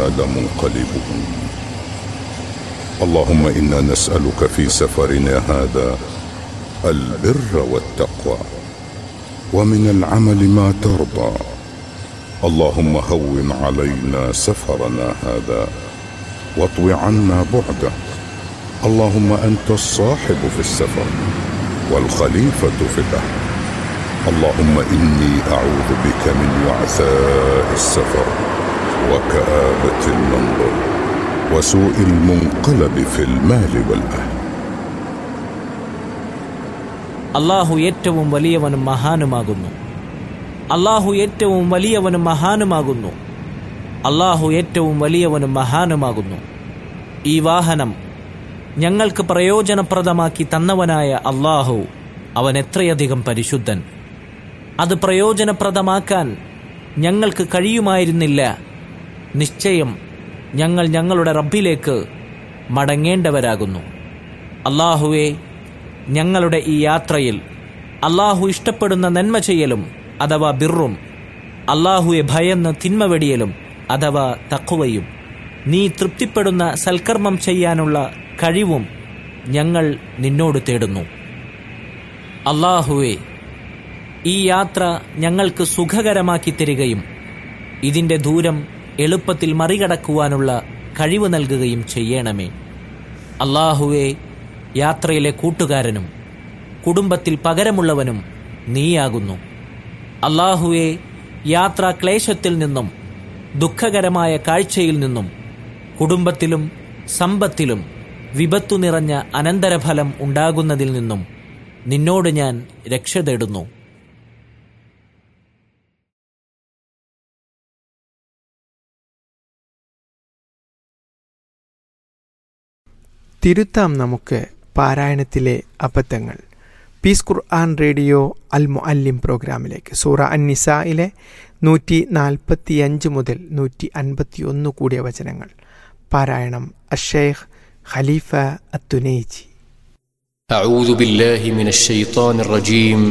لمنقلبون اللهم انا نسالك في سفرنا هذا البر والتقوى ومن العمل ما ترضى اللهم هون علينا سفرنا هذا واطو عنا بعده اللهم انت الصاحب في السفر والخليفه في الاهل اللهم اني اعوذ بك من وعثاء السفر وكابه المنظر وسوء المنقلب في المال والاهل അള്ളാഹു ഏറ്റവും വലിയവനും മഹാനുമാകുന്നു അള്ളാഹു ഏറ്റവും വലിയവനും മഹാനുമാകുന്നു അള്ളാഹു ഏറ്റവും വലിയവനും മഹാനുമാകുന്നു ഈ വാഹനം ഞങ്ങൾക്ക് പ്രയോജനപ്രദമാക്കി തന്നവനായ അള്ളാഹു അവൻ എത്രയധികം പരിശുദ്ധൻ അത് പ്രയോജനപ്രദമാക്കാൻ ഞങ്ങൾക്ക് കഴിയുമായിരുന്നില്ല നിശ്ചയം ഞങ്ങൾ ഞങ്ങളുടെ റബ്ബിലേക്ക് മടങ്ങേണ്ടവരാകുന്നു അള്ളാഹുവെ ഞങ്ങളുടെ ഈ യാത്രയിൽ അള്ളാഹു ഇഷ്ടപ്പെടുന്ന നന്മ ചെയ്യലും അഥവാ ബിറും അള്ളാഹുവെ ഭയന്ന് തിന്മ വെടിയലും അഥവാ തക്കുവയും നീ തൃപ്തിപ്പെടുന്ന സൽക്കർമ്മം ചെയ്യാനുള്ള കഴിവും ഞങ്ങൾ നിന്നോട് തേടുന്നു അള്ളാഹുവെ ഈ യാത്ര ഞങ്ങൾക്ക് സുഖകരമാക്കി തരികയും ഇതിൻ്റെ ദൂരം എളുപ്പത്തിൽ മറികടക്കുവാനുള്ള കഴിവ് നൽകുകയും ചെയ്യണമേ അള്ളാഹുവെ യാത്രയിലെ കൂട്ടുകാരനും കുടുംബത്തിൽ പകരമുള്ളവനും നീയാകുന്നു അള്ളാഹുവെ യാത്രാ ക്ലേശത്തിൽ നിന്നും ദുഃഖകരമായ കാഴ്ചയിൽ നിന്നും കുടുംബത്തിലും സമ്പത്തിലും വിപത്തു നിറഞ്ഞ അനന്തരഫലം ഉണ്ടാകുന്നതിൽ നിന്നും നിന്നോട് ഞാൻ രക്ഷ തേടുന്നു തിരുത്താം നമുക്ക് പാരായണത്തിലെ അബദ്ധങ്ങൾ പീസ് ഖുർആൻ റേഡിയോ അൽ മുഅല്ലിം പ്രോഗ്രാമിലേക്ക് സൂറ അന്നിസയിലെ നൂറ്റി നാൽപ്പത്തിയഞ്ച് മുതൽ നൂറ്റി അൻപത്തി ഒന്ന് കൂടിയ വചനങ്ങൾ പാരായണം അഷേഖ് ഖലീഫ അത്തുനേജി أعوذ بالله من الشيطان الرجيم